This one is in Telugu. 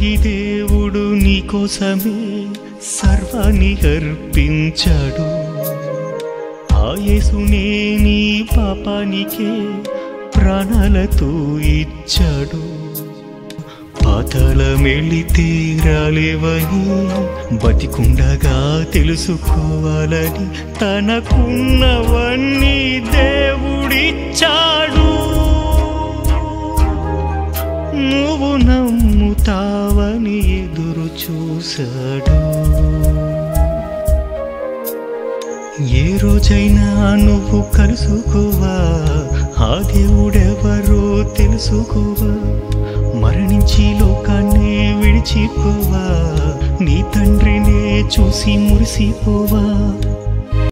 కల్వరి దేవుడు నీకోసమే సర్వాన్ని అర్పించాడు ఆ యేసునే నీ పాపానికే ప్రాణాలతో ఇచ్చాడు పాతాళమెళితే రాలేవని బతికుండగా తెలుసుకోవాలని తనకున్నవన్నీ దేవుడిచ్చాడు నువ్వు నమ్ముతావని ఎదురు చూశాడు ఏ రోజైనా నువ్వు కలుసుకోవా ఆ దేవుడెవరో తెలుసుకోవా మరణించి లోకాన్ని విడిచిపోవా నీ తండ్రినే చూసి మురిసిపోవా